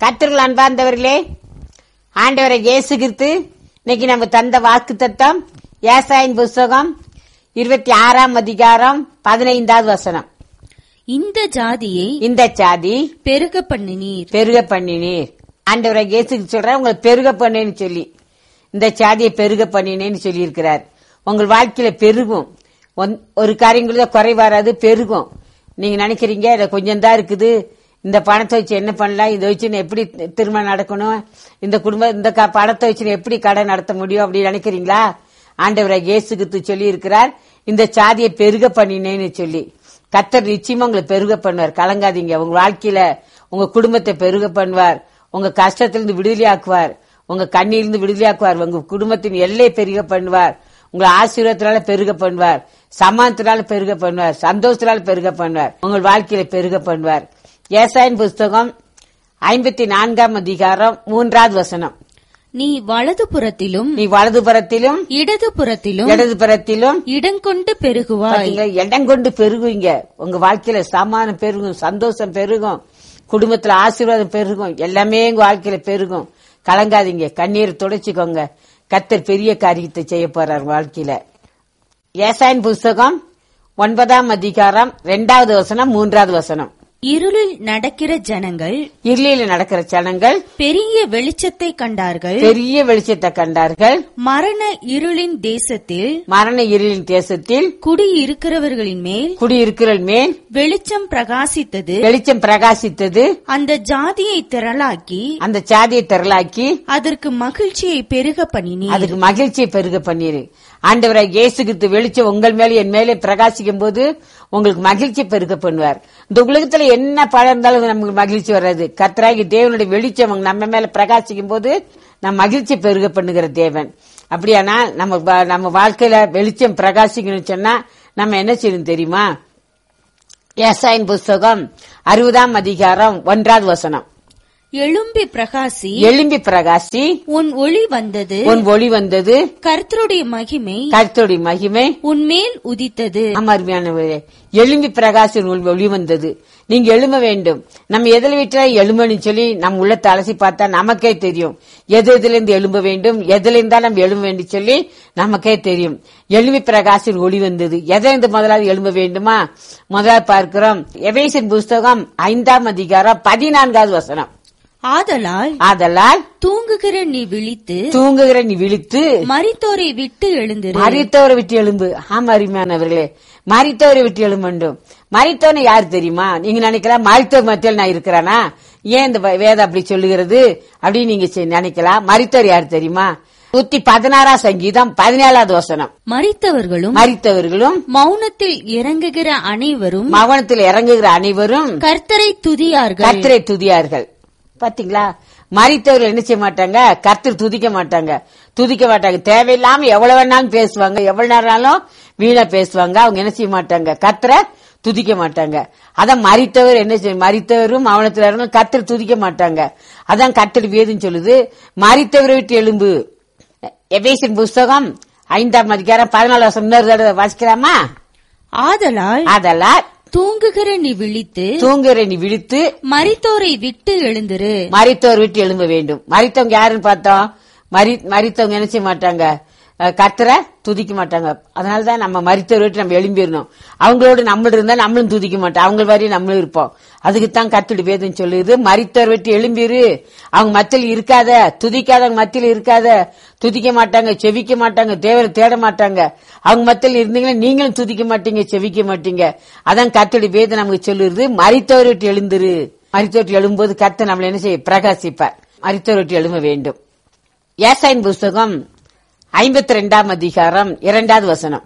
கத்திரல் அன்பார்ந்தவர்களே ஆண்டவரை இயேசு கிறிஸ்து இன்னைக்கு நம்ம தந்த வாக்கு தத்தம் ஏசாயின் புஸ்தகம் இருபத்தி ஆறாம் அதிகாரம் பதினைந்தாவது வசனம் இந்த ஜாதியை இந்த சாதி பெருக பண்ணினீர் பெருக பண்ணினீர் ஆண்டவரை இயேசுக்கு சொல்ற உங்களை பெருக பண்ணேன்னு சொல்லி இந்த சாதியை பெருக பண்ணினேன்னு சொல்லி இருக்கிறார் உங்கள் வாழ்க்கையில பெருகும் ஒன்- ஒரு காரியங்கள குறை வராது பெருகும் நீங்க நினைக்கிறீங்க இத கொஞ்சம் தான் இருக்குது இந்த பணத்தை வச்சு என்ன பண்ணலாம் இதை வச்சு நான் எப்படி திருமணம் நடக்கணும் இந்த குடும்பம் இந்த க- பணத்தை வச்சு நான் எப்படி கடை நடத்த முடியும் அப்படி நினைக்கிறீங்களா ஆண்டவரை இயேசுக்கு சொல்லி இருக்கிறார் இந்த சாதியை பெருக பண்ணினேன்னு சொல்லி கத்தர் நிச்சயமா உங்களை பெருக பண்ணுவார் கலங்காதீங்க உங்க வாழ்க்கையில உங்க குடும்பத்தை பெருக பண்ணுவார் உங்க கஷ்டத்திலிருந்து விடுதலையாக்குவார் உங்க கண்ணிலிருந்து விடுதலையாக்குவார் உங்க குடும்பத்தின் எல்லை பெருக பண்ணுவார் உங்களை ஆசீர்வாதத்தினால பெருக பண்ணுவார் சமானத்தினால பெருக பண்ணுவார் சந்தோஷத்தினால பெருக பண்ணுவார் உங்கள் வாழ்க்கையில பெருக பண்ணுவார் ஏசாயின் புஸ்தகம் ஐம்பத்தி நான்காம் அதிகாரம் மூன்றாவது வசனம் நீ வலது புறத்திலும் நீ வலதுபுறத்திலும் இடது புறத்திலும் இடதுபுறத்திலும் இடங்கொண்டு பெருகுவாய் பாத்தீங்களா? இடம் கொண்டு பெருகுவீங்க உங்க வாழ்க்கையில சமானம் பெருகும் சந்தோஷம் பெருகும் குடும்பத்துல ஆசீர்வாதம் பெருகும் எல்லாமே உங்க வாழ்க்கையில பெருகும் கலங்காதீங்க கண்ணீரை துடைச்சுக்கோங்க கத்தர் பெரிய காரியத்தை செய்ய போறார் வாழ்க்கையில ஏசாயின் புஸ்தகம் ஒன்பதாம் அதிகாரம் ரெண்டாவது வசனம் மூன்றாவது வசனம் இருளில் நடக்கிற ஜனங்கள் இருளில நடக்கிற ஜனங்கள் பெரிய வெளிச்சத்தை கண்டார்கள் பெரிய வெளிச்சத்தை கண்டார்கள் மரண இருளின் தேசத்தில் மரண இருளின் தேசத்தில் குடியிருக்கிறவர்களின் மேல் குடியிருக்கிற மேல் வெளிச்சம் பிரகாசித்தது வெளிச்சம் பிரகாசித்தது அந்த ஜாதியை திரளாக்கி அந்த சாதியை திரளாக்கி அதற்கு மகிழ்ச்சியை பெருக பண்ணினீர் அதுக்கு மகிழ்ச்சியை பெருக பண்ணிரு ஆண்டவரை இயேசுகித்து வெளிச்சம் உங்கள் மேல என் மேலே பிரகாசிக்கும் போது உங்களுக்கு மகிழ்ச்சி பெருக பண்ணுவார் இந்த உலகத்துல என்ன பழம் இருந்தாலும் நமக்கு மகிழ்ச்சி வராது கர்த்தராகி தேவனுடைய வெளிச்சம் உங்க நம்ம மேல பிரகாசிக்கும் போது நம்ம மகிழ்ச்சி பெருக பண்ணுகிற தேவன் அப்படியானா நம்ம வா- நம்ம வாழ்க்கையில வெளிச்சம் பிரகாசிக்கணும்னு சொன்னா நம்ம என்ன செய்யணும் தெரியுமா ஏசாயின் புஸ்தகம் அறுபதாம் அதிகாரம் ஒன்றாவது வசனம் எழும்பி பிரகாசி எழும்பி பிரகாசி உன் ஒளி வந்தது உன் ஒளி வந்தது கர்த்தருடைய மகிமை கர்த்தருடைய மகிமை உன் மேல் உதித்தது ஆமா அருமையானவரே எழும்பி பிரகாசம் உள் ஒளி வந்தது நீங்க எழும்ப வேண்டும் நம்ம எதில் விட்டா எழும்பணும்னு சொல்லி நம்ம உள்ளத்தை அலசி பார்த்தா நமக்கே தெரியும் எது எதுல இருந்து எழும்ப வேண்டும் எதுல இருந்தா நம்ம எழும்ப வேண்டும் சொல்லி நமக்கே தெரியும் எழும்பி பிரகாசம் ஒளி வந்தது எதை இருந்து முதலாவது எழும்ப வேண்டுமா முதலாவது பார்க்கிறோம் எவேசின் புஸ்தகம் ஐந்தாம் அதிகாரம் பதினான்காவது வசனம் ஆதலால் ஆதலால் தூங்குகிற நீ விழித்து தூங்குகிற நீ விழித்து மரித்தோரை விட்டு எழுந்திரு மறித்தவரை விட்டு எழும்பு ஆமா அருமையானவர்களே மறித்தவரை விட்டு எழும்பண்டும் மறித்தவனை யார் தெரியுமா நீங்க நினைக்கலாம் மறித்தவர் மத்தியில் நான் இருக்கிறானா ஏன் இந்த வ- வேதம் அப்படி சொல்லுகிறது அப்படின்னு நீங்க செ- நினைக்கலாம் மறித்தவர் யார் தெரியுமா நூத்தி பதினாறாம் சங்கீதம் பதினேழாவது வசனம் மரித்தவர்களும் மறித்தவர்களும் மௌனத்தில் இறங்குகிற அனைவரும் மகனத்தில் இறங்குகிற அனைவரும் கர்த்தரை துதியார்கள் கர்த்தரை துதியார்கள் பாத்தீங்களா மறித்தவர்கள் என்ன செய்ய மாட்டாங்க கர்த்தர் துதிக்க மாட்டாங்க துதிக்க மாட்டாங்க தேவையில்லாம எவ்வளவு வேணாலும் பேசுவாங்க எவ்வளவு நேரம்னாலும் வீணா பேசுவாங்க அவங்க என்ன செய்ய மாட்டாங்க கர்த்தரை துதிக்க மாட்டாங்க அதான் மறித்தவர் என்ன செய்ய மறித்தவரும் அவனத்துல இருந்து கர்த்தர் துதிக்க மாட்டாங்க அதான் கர்த்தர் வேதுன்னு சொல்லுது மறித்தவரை விட்டு எலும்பு எபேசின் புஸ்தகம் ஐந்தாம் அதிகாரம் பதினாலு வருஷம் இன்னொரு தடவை வாசிக்கலாமா ஆதலால் அதெல்லாம் தூங்குகிற நீ விழித்து தூங்குற நீ விழித்து மரித்தோரை விட்டு எழுந்திரு மறித்தவர் விட்டு எழும்ப வேண்டும் மறித்தவங்க யாருன்னு பார்த்தோம் மறி மறித்தவங்க என்ன செய்ய மாட்டாங்க அஹ், கர்த்தரை துதிக்க மாட்டாங்க அதனாலதான் நம்ம மறித்தவர் விட்டு நம்ம எழும்பிடணும் அவங்களோட நம்மள இருந்தா நம்மளும் துதிக்க மாட்டோம் அவங்க வரையும் நம்மளும் இருப்போம் அதுக்கு தான் கத்துடு வேதம் சொல்லுது மறித்தவர் விட்டு எழும்பிரு அவங்க மத்தியில் இருக்காத துதிக்காதவங்க மத்தியில் இருக்காத துதிக்க மாட்டாங்க செவிக்க மாட்டாங்க தேவரை தேட மாட்டாங்க அவங்க மத்தியில் இருந்தீங்கன்னா நீங்களும் துதிக்க மாட்டீங்க செவிக்க மாட்டீங்க அதான் கத்துடி வேதம் நமக்கு சொல்லுது மறித்தவர் விட்டு எழுந்திரு மறித்தவர் விட்டு எழும்போது கர்த்தர் நம்மள என்ன செய்ய பிரகாசிப்பார் மறித்தவர் விட்டு எழும்ப வேண்டும் ஏசாயின் புஸ்தகம் ஐம்பத்தி ரெண்டாம் அதிகாரம் இரண்டாவது வசனம்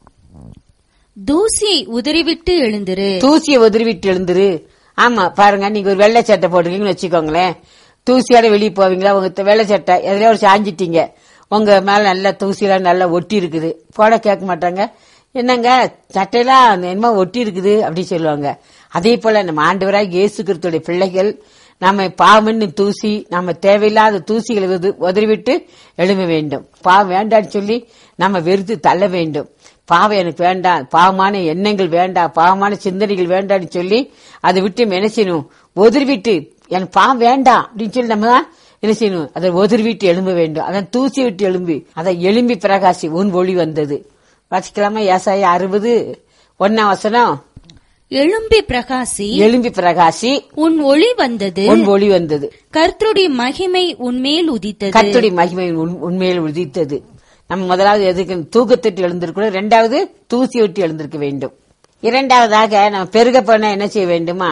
தூசியை உதறிவிட்டு எழுந்திரு தூசியை உதறிவிட்டு எழுந்துரு ஆமா பாருங்க நீங்க ஒரு வெள்ளை சட்டை போட்டிருக்கீங்கன்னு வச்சுக்கோங்களேன் தூசியோட வெளியே போவீங்களா உங்க த- வெள்ளை சட்டை எதுலயோ ஒரு சாஞ்சிட்டீங்க உங்க மேல நல்லா தூசியெல்லாம் நல்லா ஒட்டி இருக்குது போட கேட்க மாட்டாங்க என்னங்க சட்டையெல்லாம் என்னமோ ஒட்டி இருக்குது அப்படி சொல்லுவாங்க அதே போல நம்ம ஆண்டவராக இயேசு கிறிஸ்துடைய பிள்ளைகள் நம்ம பாவம்னு தூசி நம்ம தேவையில்லாத தூசிகளை உது- உதறிவிட்டு எழும்ப வேண்டும் பாவம் வேண்டான்னு சொல்லி நம்ம வெறுத்து தள்ள வேண்டும் பாவம் எனக்கு வேண்டாம் பாவமான எண்ணங்கள் வேண்டாம் பாவமான சிந்தனைகள் வேண்டாம்னு சொல்லி அதை விட்டு மெனச்சினும் ஒதிர்விட்டு எனக்கு பாவம் வேண்டாம் அப்படின்னு சொல்லி நம்ம தான் என்ன செய்யணும் அதை ஒதிர் விட்டு எழும்ப வேண்டும் அதான் தூசி விட்டு எழும்பி அதை எழும்பி பிரகாசி உன் ஒளி வந்தது வாசிக்கலாமா ஏசாய அறுபது ஒன்னாம் வசனம் எழும்பி பிரகாசி எழும்பி பிரகாசி உன் ஒளி வந்தது உன் ஒளி வந்தது கர்த்தருடைய மகிமை உன்மேல் உதித்தது கத்துடைய மகிமை உன்- உண்மையில் உதித்தது நம்ம முதலாவது எதுக்கு தூக்கத்திட்டு எழுந்திருக்கணும் இரண்டாவது தூசி விட்டு எழுந்திருக்க வேண்டும் இரண்டாவதாக நம்ம பெருக பண்ண என்ன செய்ய வேண்டுமா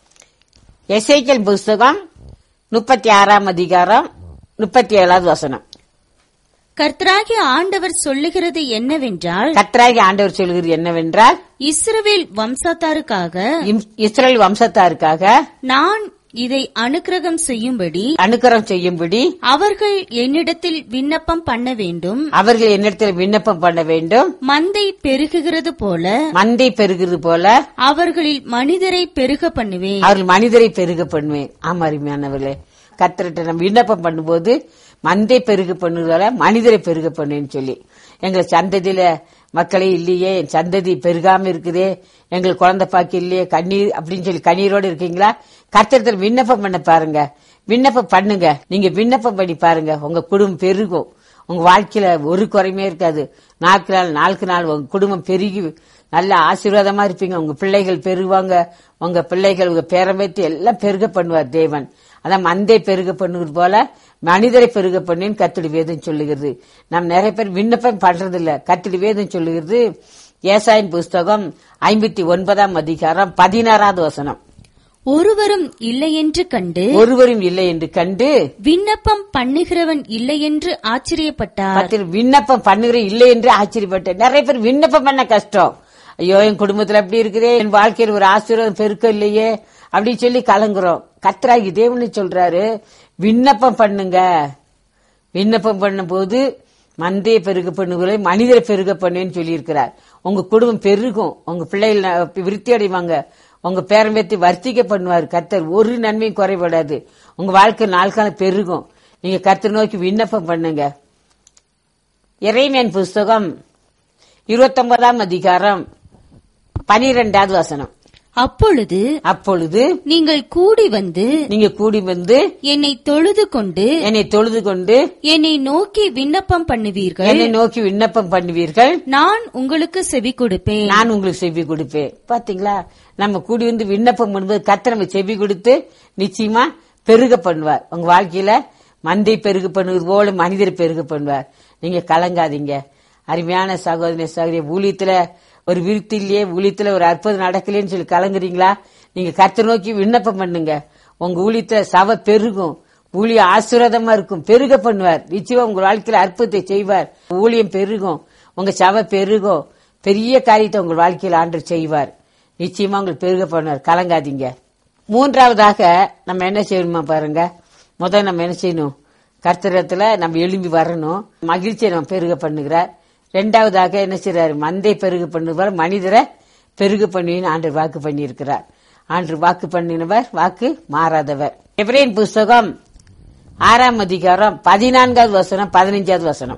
எசைக்கல் புஸ்தகம் முப்பத்தி ஆறாம் அதிகாரம் முப்பத்தி ஏழாவது வசனம் கர்த்தராகிய ஆண்டவர் சொல்லுகிறது என்னவென்றால் கத்ராகி ஆண்டவர் சொல்கிறது என்னவென்றால் இஸ்ரவேல் வம்சத்தாருக்காக இம்- இஸ்ரேல் வம்சத்தாருக்காக நான் இதை அனுக்கிரகம் செய்யும்படி அனுக்கிரம் செய்யும்படி அவர்கள் என்னிடத்தில் விண்ணப்பம் பண்ண வேண்டும் அவர்கள் என்னிடத்தில் விண்ணப்பம் பண்ண வேண்டும் மந்தை பெருகுகிறது போல மந்தை பெருகிறது போல அவர்களில் மனிதரை பெருக பண்ணுவேன் அவர்கள் மனிதரை பெருக பண்ணுவேன் ஆமா அருமையானவர்களே கத்திரிட்ட நம்ம விண்ணப்பம் பண்ணும்போது மந்தை பெருக பண்ணுவதால மனிதரை பெருக பண்ணுன்னு சொல்லி எங்களை சந்ததியில மக்களே இல்லையே என் சந்ததி பெருகாம இருக்குதே எங்களுக்கு குழந்தை பாக்கி இல்லையே கண்ணீர் அப்படின்னு சொல்லி கண்ணீரோடு இருக்கீங்களா கத்திரத்தில் விண்ணப்பம் பண்ண பாருங்க விண்ணப்பம் பண்ணுங்க நீங்க விண்ணப்பம் பண்ணி பாருங்க உங்க குடும்பம் பெருகும் உங்க வாழ்க்கையில ஒரு குறையுமே இருக்காது நாளுக்கு நாள் நாளுக்கு நாள் உங்க குடும்பம் பெருகி நல்ல ஆசீர்வாதமா இருப்பீங்க உங்க பிள்ளைகள் பெருகுவாங்க உங்க பிள்ளைகள் உங்க பேரம்பேத்தி எல்லாம் பெருக பண்ணுவார் தேவன் அதான் மந்தை பெருக பண்ணுவது போல மனிதரை பெருக பண்ணின்னு கத்துடி வேதம் சொல்லுகிறது நாம் நிறைய பேர் விண்ணப்பம் பண்றது இல்ல கத்துடி வேதம் சொல்லுகிறது ஏசாயின் புஸ்தகம் ஐம்பத்தி ஒன்பதாம் அதிகாரம் பதினாறாவது வசனம் ஒருவரும் இல்லையென்று கண்டு ஒருவரும் இல்லை என்று கண்டு விண்ணப்பம் பண்ணுகிறவன் இல்லையென்று ஆச்சரியப்பட்டார் பத்தில் விண்ணப்பம் பண்ணுகிற இல்லை என்று ஆச்சரியப்பட்டேன் நிறைய பேர் விண்ணப்பம் பண்ண கஷ்டம் ஐயோ என் குடும்பத்துல அப்படி இருக்குதே என் வாழ்க்கையில் ஒரு ஆசீர்வாதம் பெருக்கம் இல்லையே அப்படின்னு சொல்லி கலங்குறோம் கத்ராகி தேவனு சொல்றாரு விண்ணப்பம் பண்ணுங்க விண்ணப்பம் பண்ணும்போது மந்தையை பெருக பண்ணுகளை மனிதரை பெருக பண்ணுன்னு சொல்லியிருக்கிறார் உங்க குடும்பம் பெருகும் உங்க பிள்ளைகள் ந- விருத்தி அடைவாங்க உங்க பேரம்பேத்தி வர்த்திக்க பண்ணுவார் கர்த்தர் ஒரு நன்மையும் குறைபடாது உங்க வாழ்க்கை நாள் காலம் பெருகும் நீங்க கர்த்தர் நோக்கி விண்ணப்பம் பண்ணுங்க இறைமையன் புஸ்தகம் இருபத்தொன்பதாம் அதிகாரம் பனிரெண்டாவது வசனம் அப்பொழுது அப்பொழுது நீங்கள் கூடி வந்து நீங்க கூடி வந்து என்னை தொழுது கொண்டு என்னை தொழுது கொண்டு என்னை நோக்கி விண்ணப்பம் பண்ணுவீர்கள் என்னை நோக்கி விண்ணப்பம் பண்ணுவீர்கள் நான் உங்களுக்கு செவி கொடுப்பேன் நான் உங்களுக்கு செவி கொடுப்பேன் பாத்தீங்களா நம்ம கூடி வந்து விண்ணப்பம் பண்ணும்போது கர்த்தர் நம்ம செவி கொடுத்து நிச்சயமா பெருக பண்ணுவார் உங்க வாழ்க்கையில மந்தை பெருக பண்ணுவது போல மனிதர் பெருக பண்ணுவார் நீங்க கலங்காதீங்க அருமையான சகோதரி சகோதரி ஊழியத்துல ஒரு விருத்தி இல்லையே ஊழியத்துல ஒரு அற்புதம் நடக்கலையேன்னு சொல்லி கலங்குறீங்களா நீங்க கர்த்தர் நோக்கி விண்ணப்பம் பண்ணுங்க உங்க ஊழியத்துல சபை பெருகும் ஊழியம் ஆசீர்வாதமா இருக்கும் பெருக பண்ணுவார் நிச்சயமா உங்க வாழ்க்கையில அற்புதத்தை செய்வார் ஊழியம் பெருகும் உங்க சபை பெருகும் பெரிய காரியத்தை உங்க வாழ்க்கையில ஆண்டு செய்வார் நிச்சயமா உங்களுக்கு பெருக பண்ணுவார் கலங்காதீங்க மூன்றாவதாக நம்ம என்ன செய்யணுமா பாருங்க முதல்ல நம்ம என்ன செய்யணும் கர்த்தரத்துல நம்ம எழும்பி வரணும் மகிழ்ச்சியை நம்ம பெருக பண்ணுகிறார் ரெண்டாவதாக என்ன செய்யறாரு மந்தை பெருக பண்ணுவார் மனிதரை பெருக பண்ணுவின்னு ஆண்டவர் வாக்கு பண்ணியிருக்கிறார் ஆண்டு வாக்கு பண்ணினவர் வாக்கு மாறாதவர் எப்ரேன் புஸ்தகம் ஆறாம் அதிகாரம் பதினான்காவது வசனம் பதினைஞ்சாவது வசனம்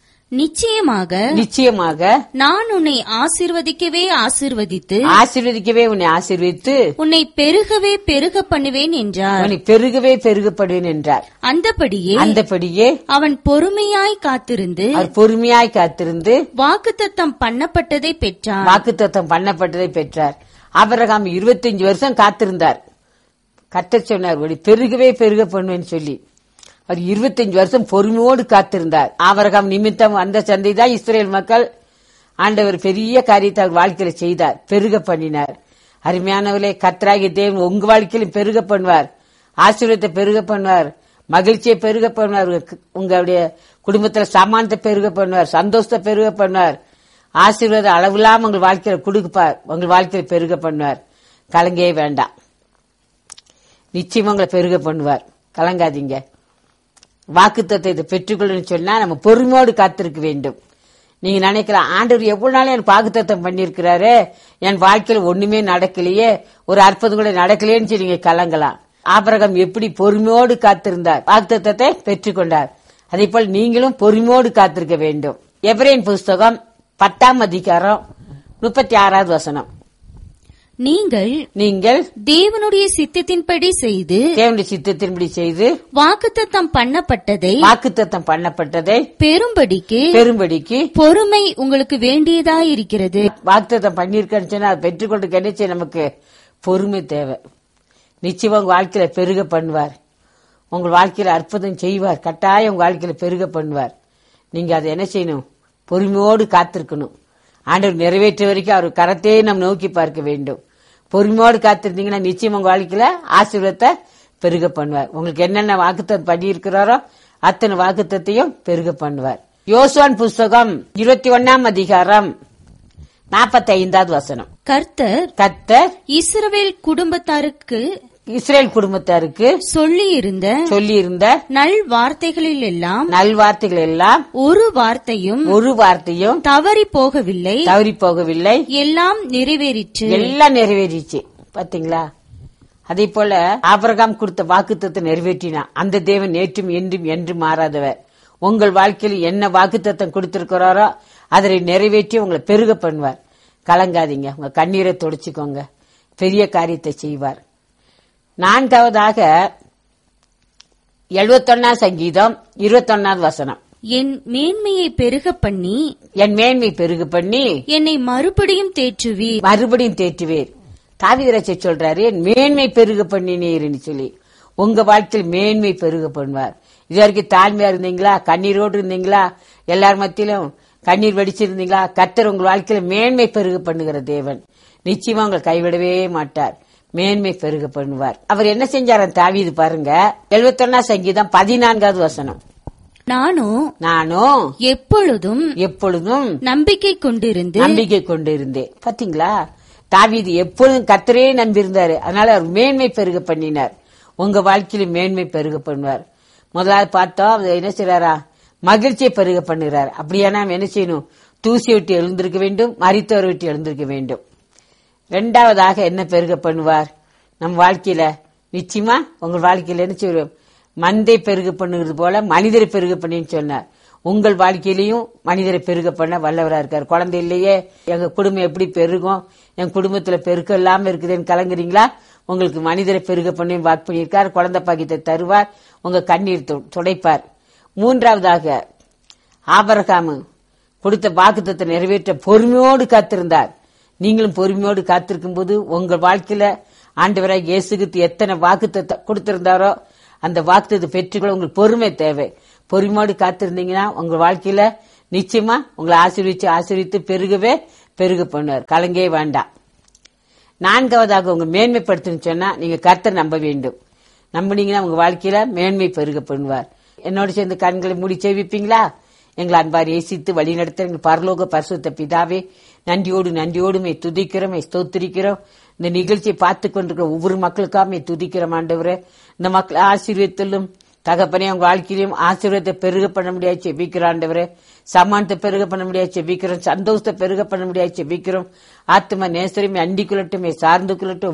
நிச்சயமாக நிச்சயமாக நான் உன்னை ஆசீர்வதிக்கவே ஆசீர்வதித்து ஆசீர்வதிக்கவே உன்னை ஆசீர்வதித்து உன்னை பெருகவே பெருக பண்ணுவேன் என்றார் உன்னை பெருகவே பெருகப்படுவேன் என்றார் அந்தபடியே அந்தபடியே அவன் பொறுமையாய் காத்திருந்து அவர் பொறுமையாய் காத்திருந்து வாக்குத்தத்தம் பண்ணப்பட்டதை பெற்றான் வாக்குத்தத்தம் பண்ணப்பட்டதை பெற்றார் ஆபிரகாம் 25 வருஷம் காத்திருந்தார் கர்த்தர் சொன்னார் "உன்னை பெருகவே பெருக பண்ணுவேன்னு சொல்லி அவர் 25 வருஷம் பொறுமையோடு காத்திருந்தார் ஆபரகாம் நிமித்தம் அந்த சந்தை தான் இஸ்ரேல் மக்கள் ஆண்டவர் பெரிய காரியத்தை அவர் வாழ்க்கையில செய்தார் பெருக பண்ணினார் அருமையானவர்களே கர்த்தராகிய தேவன் உங்க வாழ்க்கையிலும் பெருக பண்ணுவார் ஆசீர்வாதத்தை பெருக பண்ணுவார் மகிழ்ச்சியை பெருக பண்ணுவார் உங்க- உங்களுடைய குடும்பத்துல சமானத்தை பெருக பண்ணுவார் சந்தோஷத்தை பெருக பண்ணுவார் ஆசீர்வாதம் அளவில்லாம உங்கள் வாழ்க்கையில கொடுப்பார் உங்கள் வாழ்க்கையில பெருக பண்ணுவார் கலங்கவே வேண்டாம் நிச்சயமா உங்களை பெருக பண்ணுவார் கலங்காதீங்க வாக்குத்தத்தை இதை பெற்றுக்கொள்ளணும்னு சொன்னா நம்ம பொறுமையோடு காத்திருக்க வேண்டும் நீங்க நினைக்கலாம் ஆண்டவர் எவ்வளவு நாள் எனக்கு வாக்குத்தத்தம் பண்ணியிருக்கிறாரு என் வாழ்க்கையில ஒண்ணுமே நடக்கலையே ஒரு அற்புதம் கூட நடக்கலையேன்னு சொல்லி நீங்க கலங்கலாம் ஆபரகம் எப்படி பொறுமையோடு காத்திருந்தார் வாக்குத்தத்தத்தை பெற்றுக்கொண்டார் அதே போல் நீங்களும் பொறுமையோடு காத்திருக்க வேண்டும் எப்ரேன் புஸ்தகம் பத்தாம் அதிகாரம் முப்பத்தி ஆறாவது வசனம் நீங்கள் நீங்கள் தேவனுடைய சித்தத்தின்படி செய்து தேவனுடைய சித்தத்தின்படி செய்து வாக்குத்தத்தம் பண்ணப்பட்டதை வாக்குத்தத்தம் பண்ணப்பட்டதை பெரும்படிக்கு பெரும்படிக்கு பொறுமை உங்களுக்கு வேண்டியதாயிருக்கிறது வாக்குத்தத்தம் பண்ணியிருக்கேன்னு சொன்னா அதை பெற்றுக்கொண்டு கிடைச்ச நமக்கு பொறுமை தேவை நிச்சயமா உங்க வாழ்க்கையில பெருக பண்ணுவார் உங்கள் வாழ்க்கையில அற்புதம் செய்வார் கட்டாயம் உங்க வாழ்க்கையில பெருக பண்ணுவார் நீங்க அதை என்ன செய்யணும் பொறுமையோடு காத்திருக்கணும் ஆண்டவர் நிறைவேற்ற வரைக்கும் அவர் கரத்தையே நம்ம நோக்கி பார்க்க வேண்டும் பொறுமையோடு காத்திருந்தீங்கன்னா நிச்சயம் உங்க வாழ்க்கையில ஆசீர்வாதத்தை பெருக பண்ணுவார் உங்களுக்கு என்னென்ன வாக்குத்தம் பண்ணியிருக்கிறாரோ அத்தனை வாக்குத்தத்தையும் பெருக பண்ணுவார் யோசுவான் புஸ்தகம் இருபத்தி ஒன்னாம் அதிகாரம் நாற்பத்தி ஐந்தாவது வசனம் கர்த்தர் கத்தர் இஸ்ரவேல் குடும்பத்தாருக்கு இஸ்ரேல் குடும்பத்தாருக்கு சொல்லியிருந்த சொல்லியிருந்த நல் வார்த்தைகளில் எல்லாம் நல்வார்த்தைகள் எல்லாம் ஒரு வார்த்தையும் ஒரு வார்த்தையும் தவறி போகவில்லை தவறி போகவில்லை எல்லாம் நிறைவேறிற்று எல்லாம் நிறைவேறிச்சு பாத்தீங்களா அதே போல ஆபிரகாம் கொடுத்த வாக்குத்தத்தை நிறைவேற்றினான் அந்த தேவன் நேற்றும் என்றும் என்றும் மாறாதவர் உங்கள் வாழ்க்கையில் என்ன வாக்குத்தத்தம் கொடுத்திருக்கிறாரோ அதை நிறைவேற்றி உங்களை பெருக பண்ணுவார் கலங்காதீங்க உங்க கண்ணீரை துடைச்சுக்கோங்க பெரிய காரியத்தை செய்வார் நான்காவதாக எழுபத்தொன்னாம் சங்கீதம் இருபத்தொன்னாவது வசனம் என் மேன்மையை பெருக பண்ணி என் மேன்மை பெருக பண்ணி என்னை மறுபடியும் தேற்றுவீர் மறுபடியும் தேற்றுவேர் தாவிதராஜ சொல்றாரு என் மேன்மை பெருக பண்ணினீர்னு சொல்லி உங்க வாழ்க்கையில் மேன்மை பெருக பண்ணுவார் இது வரைக்கும் தாழ்மையா இருந்தீங்களா கண்ணீரோடு இருந்தீங்களா எல்லார் மத்தியிலும் கண்ணீர் வடிச்சிருந்தீங்களா கர்த்தர் உங்கள் வாழ்க்கையில மேன்மை பெருக பண்ணுகிற தேவன் நிச்சயமா உங்களை கைவிடவே மாட்டார் மேன்மை பெருக பண்ணுவார் அவர் என்ன செஞ்சாராம் தாவீது பாருங்க எழுபத்தொன்னா சங்கீதம் பதினான்காவது வசனம் நானும் நானும் எப்பொழுதும் எப்பொழுதும் நம்பிக்கை கொண்டிருந்து நம்பிக்கை கொண்டு இருந்தேன் பாத்தீங்களா தாவீது எப்பொழுதும் கத்தரே நம்பியிருந்தாரு அதனால அவர் மேன்மை பெருக பண்ணினார் உங்க வாழ்க்கையில மேன்மை பெருக பண்ணுவார் முதலாவது பார்த்தோம் அவர் என்ன செய்றாரா மகிழ்ச்சியை பெருக பண்ணுகிறார் அப்படியானா நம்ம என்ன செய்யணும் தூசி விட்டு எழுந்திருக்க வேண்டும் மறித்தவர் விட்டு எழுந்திருக்க வேண்டும் ரெண்டாவதாக என்ன பெருக பண்ணுவார் நம் வாழ்க்கையில நிச்சயமா உங்கள் வாழ்க்கையில என்ன செய்வோம் மந்தை பெருக பண்ணுகிறது போல மனிதரை பெருக பண்ணின்னு சொன்னார் உங்கள் வாழ்க்கையிலையும் மனிதரை பெருக பண்ண வல்லவரா இருக்கார் குழந்தை இல்லையே எங்க குடும்பம் எப்படி பெருகும் என் குடும்பத்துல பெருக்கம் இல்லாம இருக்குதுன்னு கலங்குறீங்களா உங்களுக்கு மனிதரை பெருக பண்ணி வாக்கு பண்ணியிருக்கார் குழந்தை பாக்கியத்தை தருவார் உங்க கண்ணீர் து- துடைப்பார் மூன்றாவதாக ஆபரகாமு கொடுத்த வாக்குத்தத்தை நிறைவேற்ற பொறுமையோடு காத்திருந்தார் நீங்களும் பொறுமையோடு காத்திருக்கும் போது உங்க வாழ்க்கையில ஆண்டவராக இயேசுக்கு எத்தனை வாக்குத்தத்தை கொடுத்திருந்தாரோ அந்த வாக்குத்தத்தை பெற்றுக்கொள்ள உங்களுக்கு பொறுமை தேவை பொறுமையோடு காத்திருந்தீங்கன்னா உங்க வாழ்க்கையில நிச்சயமா உங்களை ஆசீர்விச்சு ஆசீர்வித்து பெருகவே பெருக பண்ணுவார் கலங்கே வேண்டாம் நான்காவதாக உங்க மேன்மைப்படுத்தணும்னு சொன்னா நீங்க கர்த்தர் நம்ப வேண்டும் நம்பினீங்கன்னா உங்க வாழ்க்கையில மேன்மை பெருக பண்ணுவார் என்னோட சேர்ந்து கண்களை மூடி செவிப்பீங்களா எங்களை அன்பார் ஏசித்து வழி நடத்த எங்கள் பரலோக பரிசுத்த பிதாவே நன்றியோடு நன்றியோடு மே துதிக்கிறோம் மே ஸ்தோத்திரிக்கிறோம் இந்த நிகழ்ச்சியை பார்த்து கொண்டிருக்கிற ஒவ்வொரு மக்களுக்காக மே துதிக்கிறோம் ஆண்டவரே இந்த மக்களை ஆசீர்வதித்தலும் தகப்பனே உங்க வாழ்க்கையிலும் ஆசீர்வாதத்தை பெருக பண்ண முடியாது செபிக்கிறோம் ஆண்டவரே சமானத்தை பெருக பண்ண முடியாது செபிக்கிறோம் சந்தோஷத்தை பெருக பண்ண முடியாது செபிக்கிறோம் ஆத்ம நேசரமே அண்டிக்குள்ளட்டும் சார்ந்து கொள்ளட்டும்